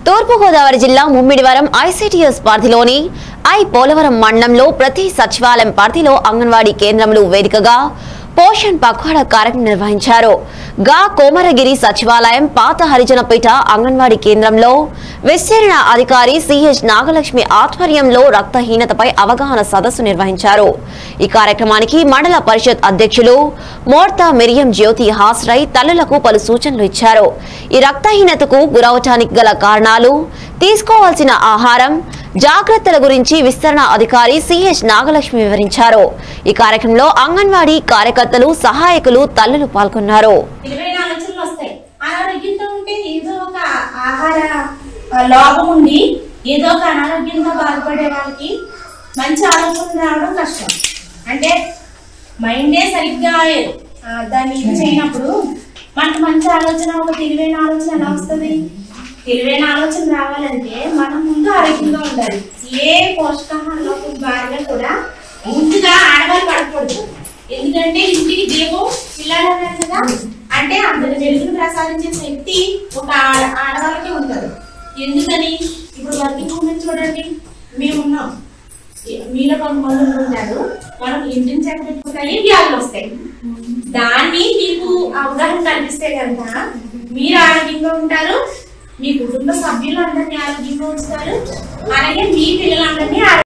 తూర్పుగోదావరి జిల్లా ముమ్మిడివరం ఐసిటిఎస్ పరిధిలోని ఐ పోలవరం మండలంలో ప్రతి సచివాలయం పరిధిలో అంగన్వాడీ కేంద్రములు వేదికగా పోషణ్ పక్వాడ కార్యక్రమం నిర్వహించారు గా కోమరగిరి సచివాలయం పాత హరిజనపేట అంగన్వాడీ కేంద్రంలో విస్తీర్ణ అధికారి సిహెచ్ నాగలక్ష్మి ఆధ్వర్యంలో రక్తహీనతపై అవగాహన సదస్సు నిర్వహించారు ఈ కార్యక్రమానికి మండల పరిషత్ అధ్యక్షులు మోర్తా మిరియం జ్యోతి హాస్రై తల్లులకు పలు సూచనలు ఇచ్చారు ఈ రక్తహీనతకు గురవటానికి గల కారణాలు తీసుకోవాల్సిన ఆహారం జాగ్రత్తల గురించి విస్తరణ అధికారి సిహెచ్ నాగలక్ష్మి వివరించారు ఈ కార్యక్రమంలో అంగన్వాడీ కార్యకర్తలు సహాయకులు తల్లులు పాల్గొన్నారు ఇరవై ఆలోచనలు వస్తాయి అనారోగ్యంతో ఉంటే ఏదో ఒక ఆహార ఆ, లోపం ఉండి ఏదో ఒక అనారోగ్యంతో బాధపడే వాళ్ళకి మంచి ఆలోచన రావడం కష్టం అంటే మైండే సరిగ్గా ఆ, దాన్ని ఇది చేయనప్పుడు మనకు మంచి ఆలోచన ఒక తెలివైన ఆలోచన ఎలా వస్తుంది తెలివైన ఆలోచన రావాలంటే మనం ముందు ఆరోగ్యంగా ఉండాలి ఏ పోషకాహార లోపం బారిన కూడా ముందుగా ఆడవాళ్ళు పడకూడదు ఎందుకంటే ఇంటికి దీపం పిల్లలు అన్నారు కదా అంటే అందరి వెలుగును ప్రసాదించే శక్తి ఒక ఆడ- ఆడవాళ్ళకి ఉంటుంది ఎందుకని ఇప్పుడు వర్కింగ్ ఉమెన్ చూడండి మేము ఉన్నాం మీలో కొంతమంది ఉంటారు మనం ఇంటిని చెక్క పెట్టుకుంటాయి వ్యాధులు వస్తాయి దాన్ని మీకు అవగాహన కల్పిస్తే కనుక మీరు ఆరోగ్యంగా ఉంటారు మీ కుటుంబ సభ్యులు అందరినీ ఆరోగ్యంగా ఉంచుతారు అలాగే మీ పిల్లలందరినీ ఆరోగ్యంగా